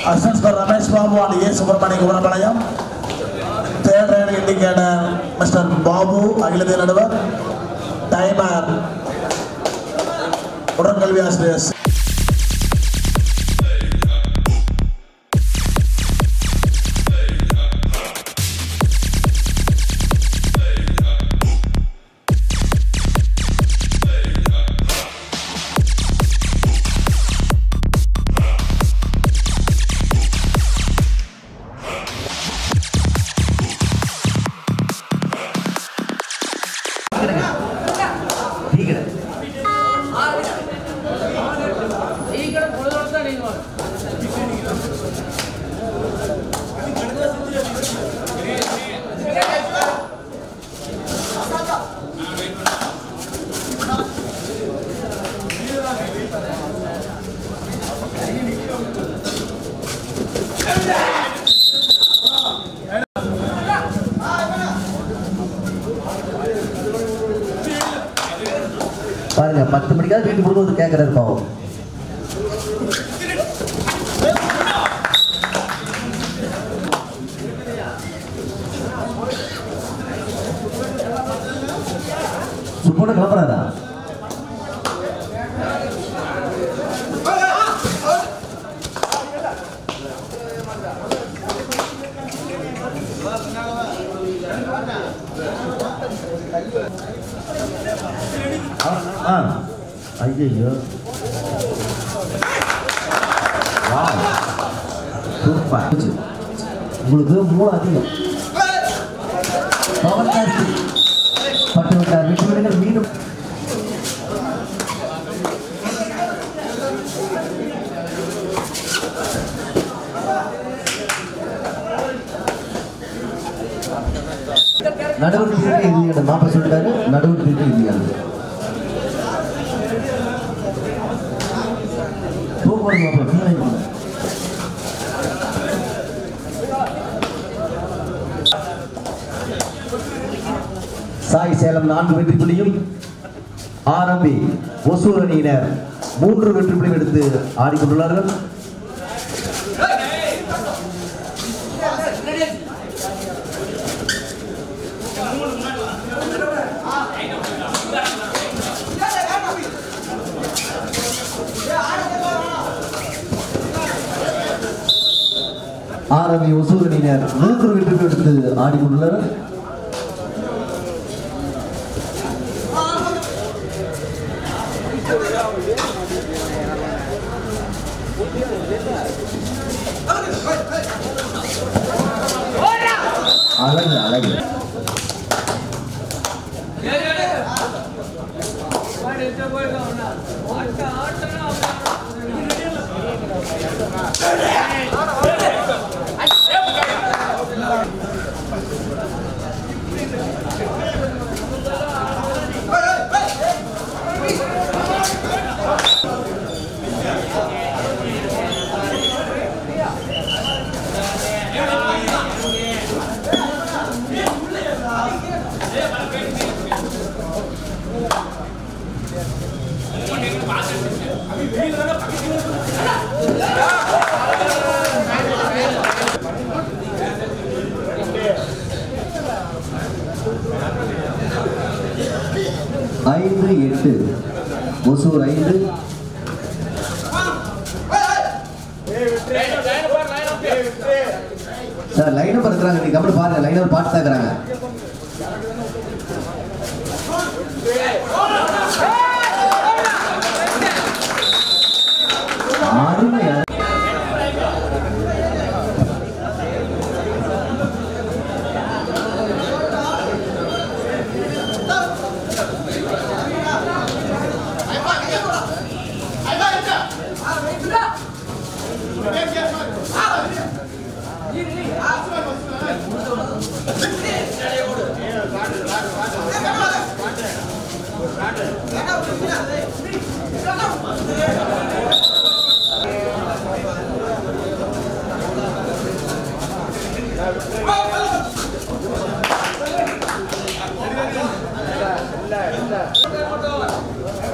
Assistants for Ramesh Babu and A. Subramani Gubanapalayam. Third round indicator, Mr. Babu Agiladi Nadavar. Timer. உடன்கல்வி ஆசிரியர் பாருங்க பத்து மணிக்காவது வீட்டு கொடுத்து கேட்கறது பாவம் சுப்போட கிளம்புறாரா ஆ ஐயோ சூப்பர் உங்களுக்கு மூளை அதிகம் பவர் ஜாஸ்தி பட்டு விட்டார் விட்டு விடுங்கள் மீண்டும் நடுவு திருப்பி இல்லையா மாப்பா சொல்லிட்டாரு நடுவு திருப்பி இல்லையா போக்குவரத்து மாப்பிள்ள கீழே இருக்கு. சாய் சேலம் நான்கு வெற்றி புள்ளியும் ஆரம்பி ஒசூர் அணியினர் மூன்று வெற்றி புள்ளியும் எடுத்து ஆடிக்கொண்டுள்ளார்கள் ஆரம்பி ஒசூர் அணியினர் மூன்று வெற்றி புள்ளி எடுத்து ஆடிக்கொண்டுள்ளனர் அழகு அழகு ஐந்து எட்டு ஒசூர் ஐந்து சார் லைன் நம்பர் இருக்கிறாங்க நீங்க கம்பெனி பாருங்க லைன் நம்பர் பார்த்து தான் இருக்கிறாங்க அருமையா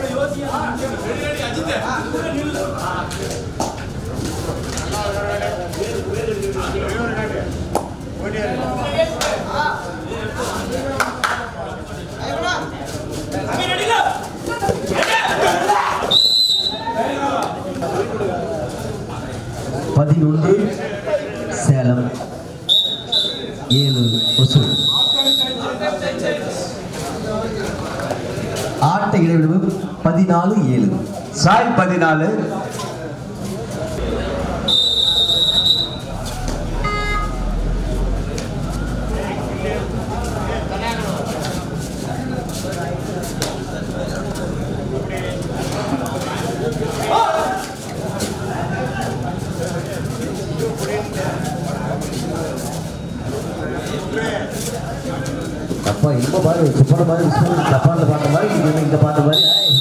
யோசியா பதினொன்று சேலம் ஏழு ஒசூர் ஆட்ட இடைவெளி பதினாலு ஏழு சாய் பதினாலு அப்பா இப்போ பாரு சுப்பன மாதிரி விஷ்ணு தப்பான பாட்ட மாதிரி இது என்ன இந்த பாட்டு மாதிரி ஆய்.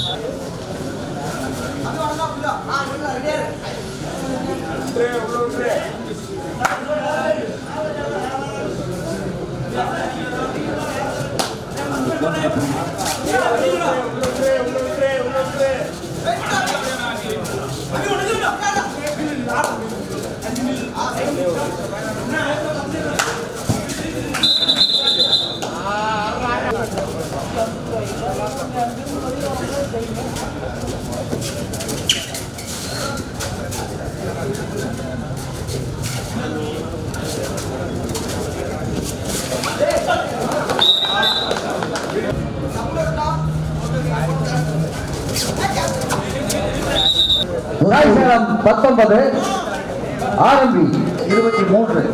சாய் சேலம் பத்தொன்பது ஆரம்பி இருபத்தி மூன்று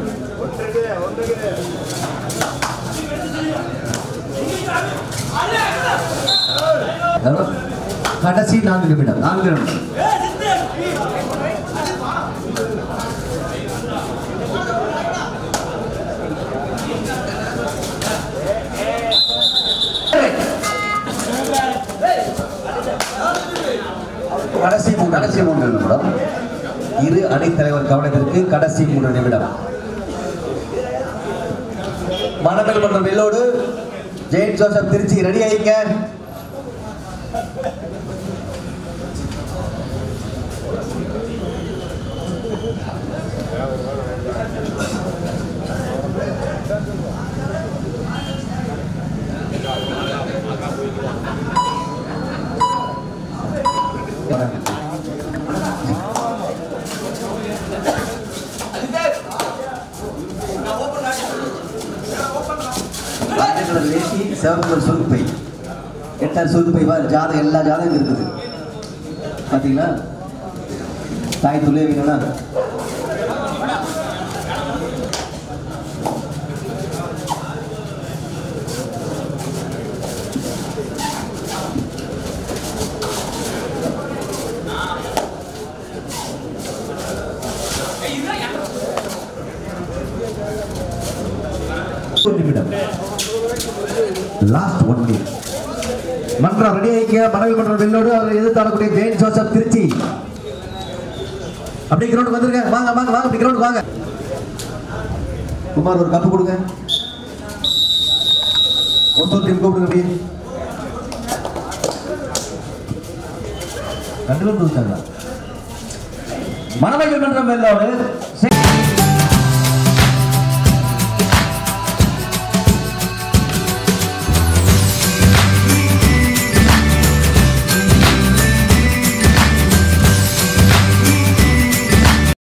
கடைசி நான்கு நிமிடம் நான்கு நிமிடம் கடைசி மூன்று கடைசி மூன்று நிமிடம் இரு அணித்தலைவர் கவனத்திற்கு கடைசி மூன்று நிமிடம் மணமேல் மன்றம் வெள்ளோடு ஜெயின் ஜோசப் திருச்சி ரெடி ஆயிங்க ராஜேந்திரன் வேட்டி சிவகுமார் சுருப்பை எட்டார் சுருப்பை பார் ஜாதகம் எல்லா ஜாதகம் இருக்குது பார்த்தீங்களா தாய் துளே வேணும்னா ஒரு நிமிடம் லாஸ்ட் ஒன் மினிட் மன்றம் ரெடி ஆகிக்க மனைவி மன்றம் வெள்ளோடு அவர் எதிர்த்தாடக்கூடிய ஜெயின் ஜோசப் திருச்சி அப்படியே கிரவுண்ட் வந்துருங்க வாங்க வாங்க வாங்க அப்படி கிரவுண்ட் வாங்க குமார் ஒரு கப்பு கொடுங்க ஒருத்தர் டீம் கூப்பிடுங்க அப்படியே ரெண்டு பேரும் கொடுத்தாங்க மணமைகள் மன்றம் வெள்ளோடு